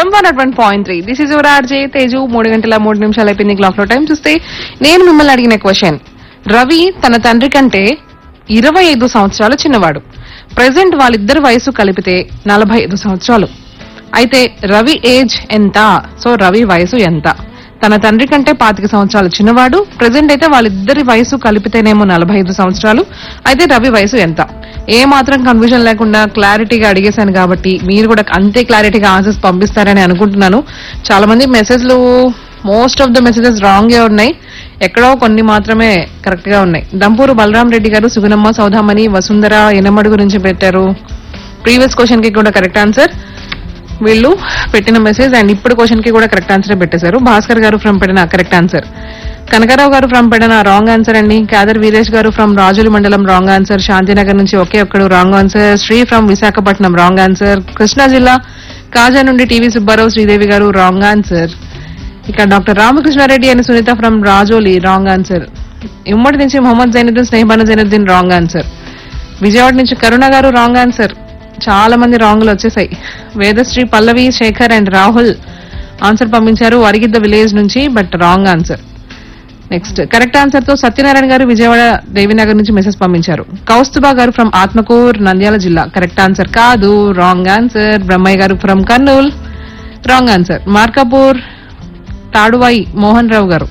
FM one at one point three this is your RJ Teju మూడు గంటల మూడు నిమిషాలు అయిపోయింది క్లాక్ లో టైం చూస్తే నేను మిమ్మల్ని అడిగిన క్వశ్చన్ రవి తన తండ్రి కంటే ఇరవై ఐదు సంవత్సరాలు చిన్నవాడు ప్రెసెంట్ వాళ్ళిద్దరి వయసు కలిపితే నలభై ఐదు సంవత్సరాలు అయితే రవి ఏజ్ ఎంత సో రవి వయసు ఎంత తన తండ్రి కంటే పాతిక సంవత్సరాలు చిన్నవాడు ప్రెసెంట్ అయితే వాళ్ళిద్దరి వయసు కలిపితేనేమో నలభై ఐదు సంవత్సరాలు అయితే రవి వయసు ఎంత ఏ మాత్రం కన్ఫ్యూజన్ లేకుండా క్లారిటీగా అడిగేశాను కాబట్టి మీరు కూడా అంతే క్లారిటీగా ఆన్సర్స్ పంపిస్తారని అనుకుంటున్నాను చాలా మంది మెసేజ్లు most of the messages wrong ఉన్నాయి ఎక్కడో కొన్ని మాత్రమే కరెక్ట్ గా ఉన్నాయి దంపూరు బలరాం రెడ్డి గారు సుగుణమ్మ సౌదామణి వసుంధర ఎనమడు గురించి పెట్టారు ప్రీవియస్ క్వశ్చన్ కి కూడా కరెక్ట్ ఆన్సర్ వీళ్ళు పెట్టిన మెసేజ్ అండ్ ఇప్పుడు క్వశ్చన్ కి కూడా కరెక్ట్ ఆన్సర్ పెట్టేశారు భాస్కర్ గారు ఫ్రమ్ పెట్టిన కరెక్ట్ ఆన్సర్ కనకరావు గారు ఫ్రమ్ పెట్టిన రాంగ్ ఆన్సర్ అండి కాదర్ వీరేష్ గారు ఫ్రమ్ రాజుల మండలం రాంగ్ ఆన్సర్ శాంతినగర్ నుంచి ఒకే ఒక్కడు wrong answer Sri from Visakhapatnam wrong answer Krishna జిల్లా కాజా నుండి టీవీ సుబ్బారావు శ్రీదేవి గారు రాంగ్ ఆన్సర్ ఇక డాక్టర్ రామకృష్ణారెడ్డి అని Sunitha from Rajoli wrong answer ఉమ్మడి నుంచి మొహమ్మద్ జైనుద్దీన్ స్నేహబాను జైనుద్దీన్ రాంగ్ ఆన్సర్ విజయవాడ నుంచి కరుణ గారు రాంగ్ ఆన్సర్ చాలా మంది రాంగ్లు వచ్చేసాయి వేదశ్రీ పల్లవి శేఖర్ అండ్ రాహుల్ ఆన్సర్ పంపించారు అరిగిద్ద విలేజ్ నుంచి but wrong answer next correct answer తో సత్యనారాయణ గారు విజయవాడ దేవినగర్ నుంచి మెసేజ్ పంపించారు కౌస్తుబా గారు ఫ్రమ్ ఆత్మకూర్ నంద్యాల జిల్లా కరెక్ట్ ఆన్సర్ కాదు రాంగ్ ఆన్సర్ బ్రహ్మయ్య గారు from Kurnool wrong answer Markapur Taduvai Mohan Rao గారు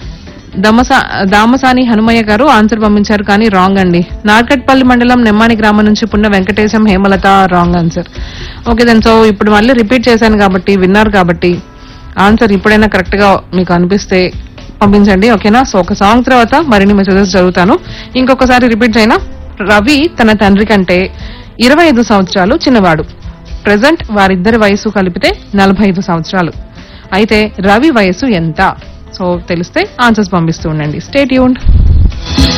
దమసా దామసాని హనుమయ్య గారు ఆన్సర్ పంపించారు కానీ రాంగ్ అండి నార్కట్పల్లి మండలం నెమ్మాని గ్రామం నుంచి Punna Venkatesam Hemalatha wrong answer okay then so ఇప్పుడు మళ్ళీ రిపీట్ చేశాను కాబట్టి విన్నారు కాబట్టి ఆన్సర్ ఇప్పుడైనా కరెక్ట్ గా మీకు అనిపిస్తే పంపించండి ఓకేనా సో ఒక సాంగ్ తర్వాత మరిన్ని మెసేజెస్ చదువుతాను ఇంకొకసారి రిపీట్ చేయనా రవి తన తండ్రి కంటే ఇరవై ఐదు సంవత్సరాలు చిన్నవాడు ప్రెసెంట్ వారిద్దరి వయసు కలిపితే నలభై ఐదు సంవత్సరాలు అయితే రవి వయసు ఎంత సో తెలిస్తే ఆన్సర్స్ పంపిస్తూ ఉండండి స్టేట్ యూన్